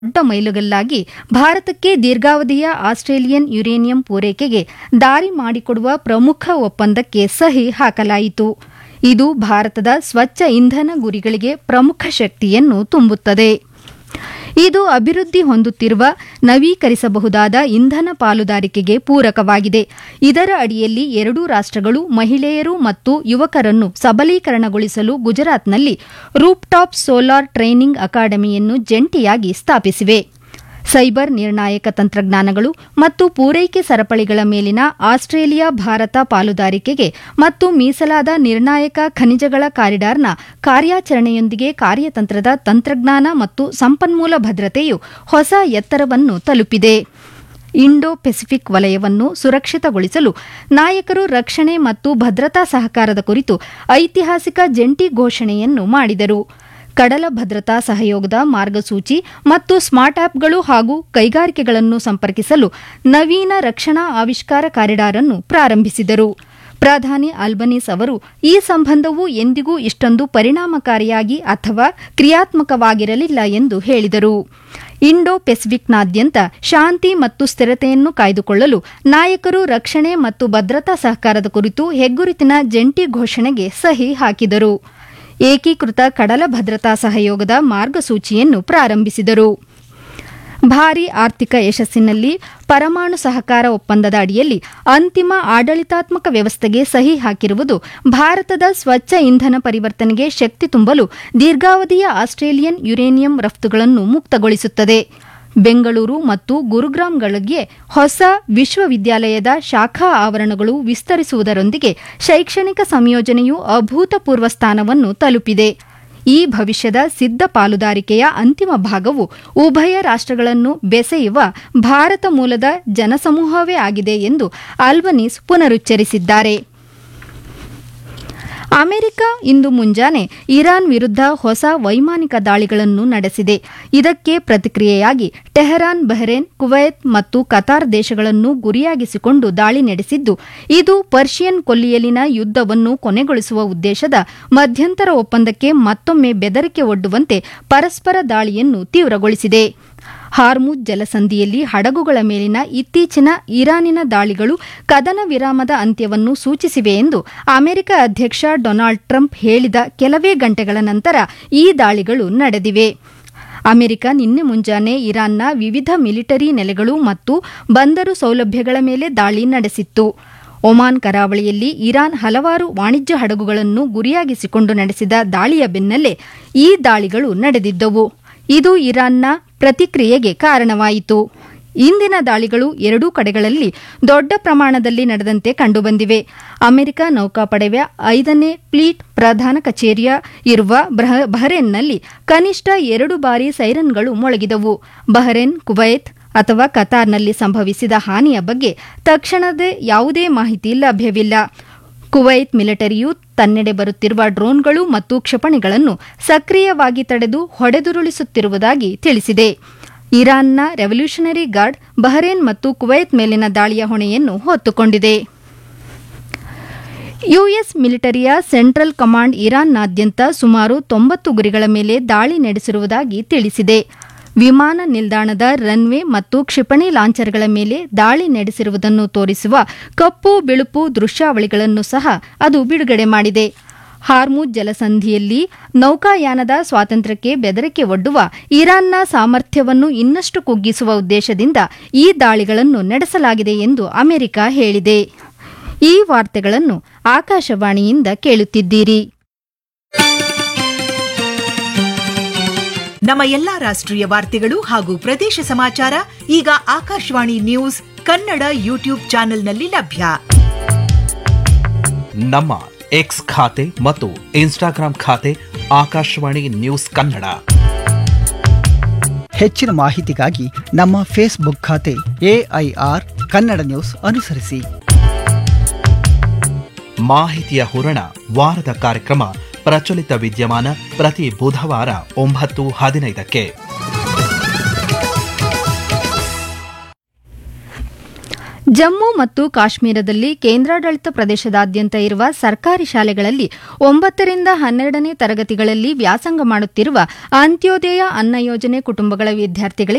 ದೊಡ್ಡ ಮೈಲುಗಲ್ಲಾಗಿ ಭಾರತಕ್ಕೆ ದೀರ್ಘಾವಧಿಯ ಆಸ್ಟ್ರೇಲಿಯನ್ ಯುರೇನಿಯಂ ಪೂರೈಕೆಗೆ ದಾರಿ ಮಾಡಿಕೊಡುವ ಪ್ರಮುಖ ಒಪ್ಪಂದಕ್ಕೆ ಸಹಿ ಹಾಕಲಾಯಿತು ಇದು ಭಾರತದ ಸ್ವಚ್ಛ ಇಂಧನ ಗುರಿಗಳಿಗೆ ಪ್ರಮುಖ ಶಕ್ತಿಯನ್ನು ತುಂಬುತ್ತದೆ ಇದು ಅಭಿವೃದ್ಧಿ ಹೊಂದುತ್ತಿರುವ ನವೀಕರಿಸಬಹುದಾದ ಇಂಧನ ಪಾಲುದಾರಿಕೆಗೆ ಪೂರಕವಾಗಿದೆ ಇದರ ಅಡಿಯಲ್ಲಿ ಎರಡೂ ರಾಷ್ಟ್ರಗಳು ಮಹಿಳೆಯರು ಮತ್ತು ಯುವಕರನ್ನು ಸಬಲೀಕರಣಗೊಳಿಸಲು ಗುಜರಾತ್ನಲ್ಲಿ ರೂಪ್ಟಾಪ್ ಸೋಲಾರ್ ಟ್ರೈನಿಂಗ್ ಅಕಾಡೆಮಿಯನ್ನು ಜಂಟಿಯಾಗಿ ಸ್ಥಾಪಿಸಿವೆ ಸೈಬರ್ ನಿರ್ಣಾಯಕ ತಂತ್ರಜ್ಞಾನಗಳು ಮತ್ತು ಪೂರೈಕೆ ಸರಪಳಿಗಳ ಮೇಲಿನ ಆಸ್ಟ್ರೇಲಿಯಾ ಭಾರತ ಪಾಲುದಾರಿಕೆಗೆ ಮತ್ತು ಮೀಸಲಾದ ನಿರ್ಣಾಯಕ ಖನಿಜಗಳ ಕಾರಿಡಾರ್ನ ಕಾರ್ಯಾಚರಣೆಯೊಂದಿಗೆ ಕಾರ್ಯತಂತ್ರದ ತಂತ್ರಜ್ಞಾನ ಮತ್ತು ಸಂಪನ್ಮೂಲ ಭದ್ರತೆಯು ಹೊಸ ಎತ್ತರವನ್ನು ತಲುಪಿದೆ ಇಂಡೋ ಪೆಸಿಫಿಕ್ ವಲಯವನ್ನು ಸುರಕ್ಷಿತಗೊಳಿಸಲು ನಾಯಕರು ರಕ್ಷಣೆ ಮತ್ತು ಭದ್ರತಾ ಸಹಕಾರದ ಕುರಿತು ಐತಿಹಾಸಿಕ ಜಂಟಿ ಘೋಷಣೆಯನ್ನು ಮಾಡಿದರು ಕಡಲ ಭದ್ರತಾ ಸಹಯೋಗದ ಮಾರ್ಗಸೂಚಿ ಮತ್ತು ಸ್ಮಾರ್ಟ್ ಆಪ್ಗಳು ಹಾಗೂ ಕೈಗಾರಿಕೆಗಳನ್ನು ಸಂಪರ್ಕಿಸಲು ನವೀನ ರಕ್ಷಣಾ ಆವಿಷ್ಕಾರ ಕಾರಿಡಾರ್ ಅನ್ನು ಪ್ರಾರಂಭಿಸಿದರು ಪ್ರಧಾನಿ ಅಲ್ಬನೀಸ್ ಅವರು ಈ ಸಂಬಂಧವು ಎಂದಿಗೂ ಇಷ್ಟೊಂದು ಪರಿಣಾಮಕಾರಿಯಾಗಿ ಅಥವಾ ಕ್ರಿಯಾತ್ಮಕವಾಗಿರಲಿಲ್ಲ ಎಂದು ಹೇಳಿದರು ಇಂಡೋ ಪೆಸಿಫಿಕ್ನಾದ್ಯಂತ ಶಾಂತಿ ಮತ್ತು ಸ್ಥಿರತೆಯನ್ನು ಕಾಯ್ದುಕೊಳ್ಳಲು ನಾಯಕರು ರಕ್ಷಣೆ ಮತ್ತು ಭದ್ರತಾ ಸಹಕಾರದ ಕುರಿತು ಹೆಗ್ಗುರುತಿನ ಜಂಟಿ ಘೋಷಣೆಗೆ ಸಹಿ ಹಾಕಿದರು ಏಕೀಕೃತ ಕಡಲ ಭದ್ರತಾ ಸಹಯೋಗದ ಮಾರ್ಗಸೂಚಿಯನ್ನು ಪ್ರಾರಂಭಿಸಿದರು ಭಾರಿ ಆರ್ಥಿಕ ಯಶಸ್ಸಿನಲ್ಲಿ ಪರಮಾಣು ಸಹಕಾರ ಒಪ್ಪಂದದ ಅಡಿಯಲ್ಲಿ ಅಂತಿಮ ಆಡಳಿತಾತ್ಮಕ ವ್ಯವಸ್ಥೆಗೆ ಸಹಿ ಹಾಕಿರುವುದು ಭಾರತದ ಸ್ವಚ್ಛ ಇಂಧನ ಪರಿವರ್ತನೆಗೆ ಶಕ್ತಿ ತುಂಬಲು ದೀರ್ಘಾವಧಿಯ ಆಸ್ಟ್ರೇಲಿಯನ್ ಯುರೇನಿಯಂ ರಫ್ತುಗಳನ್ನು ಮುಕ್ತಗೊಳಿಸುತ್ತದೆ ಬೆಂಗಳೂರು ಮತ್ತು ಗುರುಗ್ರಾಂಗಳಿಗೆ ಹೊಸ ವಿಶ್ವವಿದ್ಯಾಲಯದ ಶಾಖಾ ಆವರಣಗಳು ವಿಸ್ತರಿಸುವುದರೊಂದಿಗೆ ಶೈಕ್ಷಣಿಕ ಸಂಯೋಜನೆಯು ಅಭೂತಪೂರ್ವ ಸ್ಥಾನವನ್ನು ತಲುಪಿದೆ ಈ ಭವಿಷ್ಯದ ಸಿದ್ಧ ಪಾಲುದಾರಿಕೆಯ ಅಂತಿಮ ಭಾಗವು ಉಭಯ ರಾಷ್ಟ್ರಗಳನ್ನು ಬೆಸೆಯುವ ಭಾರತ ಮೂಲದ ಜನಸಮೂಹವೇ ಆಗಿದೆ ಎಂದು ಆಲ್ಬನೀಸ್ ಪುನರುಚ್ಚರಿಸಿದ್ದಾರೆ ಅಮೆರಿಕ ಇಂದು ಮುಂಜಾನೆ ಇರಾನ್ ವಿರುದ್ಧ ಹೊಸ ವೈಮಾನಿಕ ದಾಳಿಗಳನ್ನು ನಡೆಸಿದೆ ಇದಕ್ಕೆ ಪ್ರತಿಕ್ರಿಯೆಯಾಗಿ ಟೆಹರಾನ್ ಬಹ್ರೇನ್ ಕುವೈತ್ ಮತ್ತು ಕತಾರ್ ದೇಶಗಳನ್ನು ಗುರಿಯಾಗಿಸಿಕೊಂಡು ದಾಳಿ ನಡೆಸಿದ್ದು ಇದು ಪರ್ಷಿಯನ್ ಕೊಲ್ಲಿಯಲಿನ ಯುದ್ದವನ್ನು ಕೊನೆಗೊಳಿಸುವ ಉದ್ದೇಶದ ಮಧ್ಯಂತರ ಒಪ್ಪಂದಕ್ಕೆ ಮತ್ತೊಮ್ಮೆ ಬೆದರಿಕೆ ಒಡ್ಡುವಂತೆ ಪರಸ್ಪರ ದಾಳಿಯನ್ನು ತೀವ್ರಗೊಳಿಸಿದೆ ಹಾರ್ಮುಜ್ ಜಲಸಂಧಿಯಲ್ಲಿ ಹಡಗುಗಳ ಮೇಲಿನ ಇತ್ತೀಚಿನ ಇರಾನಿನ ದಾಳಿಗಳು ಕದನ ವಿರಾಮದ ಅಂತ್ಯವನ್ನು ಸೂಚಿಸಿವೆ ಎಂದು ಅಮೆರಿಕ ಅಧ್ಯಕ್ಷ ಡೊನಾಲ್ಡ್ ಟ್ರಂಪ್ ಹೇಳಿದ ಕೆಲವೇ ಗಂಟೆಗಳ ನಂತರ ಈ ದಾಳಿಗಳು ನಡೆದಿವೆ ಅಮೆರಿಕ ನಿನ್ನೆ ಮುಂಜಾನೆ ಇರಾನ್ನ ವಿವಿಧ ಮಿಲಿಟರಿ ನೆಲೆಗಳು ಮತ್ತು ಬಂದರು ಸೌಲಭ್ಯಗಳ ಮೇಲೆ ದಾಳಿ ನಡೆಸಿತ್ತು ಒಮಾನ್ ಕರಾವಳಿಯಲ್ಲಿ ಇರಾನ್ ಹಲವಾರು ವಾಣಿಜ್ಯ ಹಡಗುಗಳನ್ನು ಗುರಿಯಾಗಿಸಿಕೊಂಡು ನಡೆಸಿದ ದಾಳಿಯ ಬೆನ್ನಲ್ಲೇ ಈ ದಾಳಿಗಳು ನಡೆದಿದ್ದವು ಇದು ಇರಾನ್ನ ಪ್ರತಿಕ್ರಿಯೆಗೆ ಕಾರಣವಾಯಿತು ಇಂದಿನ ದಾಳಿಗಳು ಎರಡೂ ಕಡೆಗಳಲ್ಲಿ ದೊಡ್ಡ ಪ್ರಮಾಣದಲ್ಲಿ ನಡೆದಂತೆ ಕಂಡುಬಂದಿವೆ ಅಮೆರಿಕ ನೌಕಾಪಡೆಯ ಐದನೇ ಫ್ಲೀಟ್ ಪ್ರಧಾನ ಕಚೇರಿಯ ಇರುವ ಬಹರೇನ್ನಲ್ಲಿ ಕನಿಷ್ಠ ಎರಡು ಬಾರಿ ಸೈರನ್ಗಳು ಮೊಳಗಿದವು ಬಹರೇನ್ ಕುವೈತ್ ಅಥವಾ ಕತಾರ್ನಲ್ಲಿ ಸಂಭವಿಸಿದ ಹಾನಿಯ ಬಗ್ಗೆ ತಕ್ಷಣದ ಯಾವುದೇ ಮಾಹಿತಿ ಲಭ್ಯವಿಲ್ಲ ಕುವೈತ್ ಮಿಲಿಟರಿಯು ತನ್ನೆಡೆ ಬರುತ್ತಿರುವ ಡ್ರೋನ್ಗಳು ಮತ್ತು ಕ್ಷಿಪಣಿಗಳನ್ನು ಸಕ್ರಿಯವಾಗಿ ತಡೆದು ಹೊಡೆದುರುಳಿಸುತ್ತಿರುವುದಾಗಿ ತಿಳಿಸಿದೆ ಇರಾನ್ನ ರೆವಲ್ಯೂಷನರಿ ಗಾರ್ಡ್ ಬಹರೇನ್ ಮತ್ತು ಕುವೈತ್ ಮೇಲಿನ ದಾಳಿಯ ಹೊಣೆಯನ್ನು ಹೊತ್ತುಕೊಂಡಿದೆ ಯುಎಸ್ ಮಿಲಿಟರಿಯ ಸೆಂಟ್ರಲ್ ಕಮಾಂಡ್ ಇರಾನ್ನಾದ್ಯಂತ ಸುಮಾರು ತೊಂಬತ್ತು ಗುರಿಗಳ ಮೇಲೆ ದಾಳಿ ನಡೆಸಿರುವುದಾಗಿ ತಿಳಿಸಿದೆ ವಿಮಾನ ನಿಲ್ದಾಣದ ರನ್ವೇ ಮತ್ತು ಕ್ಷಿಪಣಿ ಲಾಂಚರ್ಗಳ ಮೇಲೆ ದಾಳಿ ನಡೆಸಿರುವುದನ್ನು ತೋರಿಸುವ ಕಪ್ಪು ಬಿಳುಪು ದೃಶ್ಯಾವಳಿಗಳನ್ನು ಸಹ ಅದು ಬಿಡುಗಡೆ ಮಾಡಿದೆ ಹಾರ್ಮುಜ್ ಜಲಸಂಧಿಯಲ್ಲಿ ನೌಕಾಯಾನದ ಸ್ವಾತಂತ್ರ್ಯಕ್ಕೆ ಬೆದರಿಕೆ ಒಡ್ಡುವ ಇರಾನ್ನ ಸಾಮರ್ಥ್ಯವನ್ನು ಇನ್ನಷ್ಟು ಕುಗ್ಗಿಸುವ ಉದ್ದೇಶದಿಂದ ಈ ದಾಳಿಗಳನ್ನು ನಡೆಸಲಾಗಿದೆ ಎಂದು ಅಮೆರಿಕ ಹೇಳಿದೆ ಈ ವಾರ್ತೆಗಳನ್ನು ಆಕಾಶವಾಣಿಯಿಂದ ಕೇಳುತ್ತಿದ್ದೀರಿ ನಮ್ಮ ಎಲ್ಲಾ ರಾಷ್ಟ್ರೀಯ ವಾರ್ತೆಗಳು ಹಾಗೂ ಪ್ರದೇಶ ಸಮಾಚಾರ ಈಗ ಆಕಾಶವಾಣಿ ನ್ಯೂಸ್ ಕನ್ನಡ ಯೂಟ್ಯೂಬ್ ಚಾನೆಲ್ನಲ್ಲಿ ಲಭ್ಯ ನಮ್ಮ ಎಕ್ಸ್ ಖಾತೆ ಮತ್ತು ಇನ್ಸ್ಟಾಗ್ರಾಂ ಖಾತೆ ಆಕಾಶವಾಣಿ ನ್ಯೂಸ್ ಕನ್ನಡ ಹೆಚ್ಚಿನ ಮಾಹಿತಿಗಾಗಿ ನಮ್ಮ ಫೇಸ್ಬುಕ್ ಖಾತೆ ಎಐಆರ್ ಕನ್ನಡ ನ್ಯೂಸ್ ಅನುಸರಿಸಿ ಮಾಹಿತಿಯ ಹೂರಣ ವಾರದ ಕಾರ್ಯಕ್ರಮ ಪ್ರಚಲಿತ ವಿದ್ಯಮಾನ ಪ್ರತಿ ಬುಧವಾರ ಒಂಬತ್ತು ಹದಿನೈದಕ್ಕೆ ಜಮ್ಮು ಮತ್ತು ಕಾಶ್ಮೀರದಲ್ಲಿ ಕೇಂದ್ರಾಡಳಿತ ಪ್ರದೇಶದಾದ್ಯಂತ ಇರುವ ಸರ್ಕಾರಿ ಶಾಲೆಗಳಲ್ಲಿ ಒಂಬತ್ತರಿಂದ ಹನ್ನೆರಡನೇ ತರಗತಿಗಳಲ್ಲಿ ವ್ಯಾಸಂಗ ಮಾಡುತ್ತಿರುವ ಅಂತ್ಯೋದಯ ಅನ್ನ ಯೋಜನೆ ಕುಟುಂಬಗಳ ವಿದ್ಯಾರ್ಥಿಗಳಿಗೆ